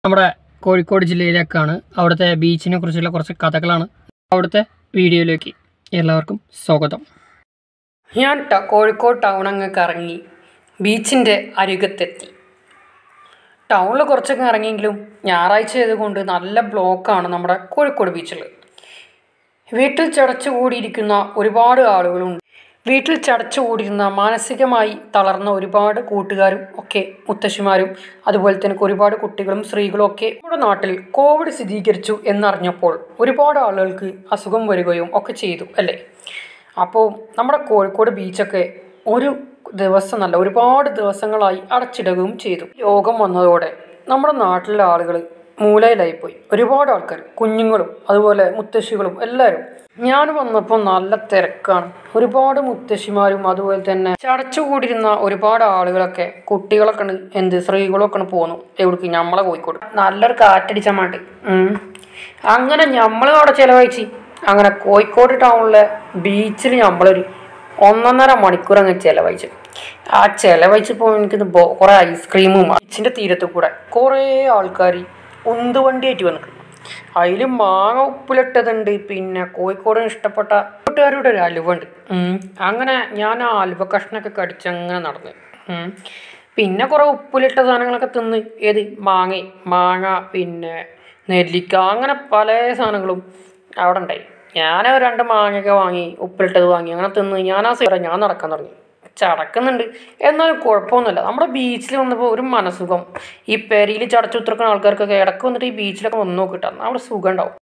നമ്മുടെ കോഴിക്കോട് ജില്ലയിലേക്കാണ് അവിടുത്തെ ബീച്ചിനെ കുറിച്ചുള്ള കുറച്ച് കഥകളാണ് അവിടുത്തെ വീഡിയോയിലേക്ക് എല്ലാവർക്കും സ്വാഗതം ഞാൻ ട- കോഴിക്കോട് ടൗൺ അങ്ങ് കറങ്ങി ബീച്ചിൻ്റെ അരികത്തെത്തി ടൗണിൽ കുറച്ചൊക്കെ ഇറങ്ങിയെങ്കിലും ഞായറാഴ്ച ആയതുകൊണ്ട് നല്ല ബ്ലോക്കാണ് നമ്മുടെ കോഴിക്കോട് ബീച്ചിൽ വീട്ടിൽ ചടച്ചു കൂടിയിരിക്കുന്ന ഒരുപാട് ആളുകളുണ്ട് വീട്ടിൽ ചടച്ചു കൂടിയിരുന്ന മാനസികമായി തളർന്ന ഒരുപാട് കൂട്ടുകാരും ഒക്കെ മുത്തശ്ശിമാരും അതുപോലെ തന്നെ ഒരുപാട് കുട്ടികളും സ്ത്രീകളും ഒക്കെ നമ്മുടെ നാട്ടിൽ കോവിഡ് സ്ഥിരീകരിച്ചു എന്നറിഞ്ഞപ്പോൾ ഒരുപാട് ആളുകൾക്ക് അസുഖം വരികയും ഒക്കെ ചെയ്തു അല്ലേ അപ്പോൾ നമ്മുടെ കോഴിക്കോട് ബീച്ചൊക്കെ ഒരു ദിവസം നല്ല ഒരുപാട് ദിവസങ്ങളായി അടച്ചിടുകയും ചെയ്തു രോഗം വന്നതോടെ നമ്മുടെ നാട്ടിലെ ആളുകൾ മൂലയിലായിപ്പോയി ഒരുപാട് ആൾക്കാർ കുഞ്ഞുങ്ങളും അതുപോലെ മുത്തശ്ശികളും എല്ലാവരും ഞാൻ വന്നപ്പോൾ നല്ല തിരക്കാണ് ഒരുപാട് മുത്തശ്ശിമാരും അതുപോലെ തന്നെ ചടച്ചുകൂടിയിരുന്ന ഒരുപാട് ആളുകളൊക്കെ കുട്ടികളൊക്കെ ഉണ്ട് എന്ത് സ്ത്രീകളൊക്കെ പോന്നു എവിടേക്ക് നമ്മളെ കോഴിക്കോട് നല്ലൊരു കാറ്റടിച്ചാൽ വേണ്ടി ഉം. അങ്ങനെ നമ്മൾ അവിടെ ചിലവഴിച്ച് അങ്ങനെ കോഴിക്കോട് ടൗണിലെ ബീച്ചിൽ നമ്മളൊരു ഒന്നൊന്നര മണിക്കൂർ അങ്ങ് ചിലവഴിച്ചു ആ ചിലവഴിച്ചപ്പോൾ എനിക്ക് കുറേ ഐസ്ക്രീമും ബീച്ചിൻ്റെ തീരത്ത് കൂടെ കുറേ ആൾക്കാർ ഉന്തുവണ്ടിയായിട്ട് വന്നു അതിൽ മാങ്ങ ഉപ്പിലിട്ടതുണ്ട് പിന്നെ കോഴിക്കോടിന് ഇഷ്ടപ്പെട്ട കൂട്ടുകാരുടെ ഒരു അലുവുണ്ട് ഉം. അങ്ങനെ ഞാൻ ആ അലുവ കഷ്ണമൊക്കെ കടിച്ചങ്ങനെ നടന്നു ഉം. പിന്നെ കുറേ ഉപ്പിലിട്ട സാധനങ്ങളൊക്കെ തിന്ന് ഏത് മാങ്ങ മാങ്ങ പിന്നെ നെല്ലിക്ക അങ്ങനെ പല സാധനങ്ങളും അവിടെ ഉണ്ടായി ഞാൻ രണ്ട് മാങ്ങയൊക്കെ വാങ്ങി ഉപ്പിലിട്ടത് വാങ്ങി അങ്ങനെ തിന്ന് ഞാൻ ആ സൈഡ് ഞാൻ നടക്കാൻ തുടങ്ങി ചടക്കുന്നുണ്ട് എന്നാലും കുഴപ്പമൊന്നുമില്ല നമ്മുടെ ബീച്ചിൽ വന്നപ്പോൾ ഒരു മനസുഖം ഈ പെരിയിൽ ചടച്ചു ഉത്തരക്കുന്ന ആൾക്കാർക്കൊക്കെ ഇടയ്ക്ക് വന്നിട്ട് ഈ ബീച്ചിലൊക്കെ വന്ന് നോക്കിട്ടാ അവിടെ സുഖം ഉണ്ടാവും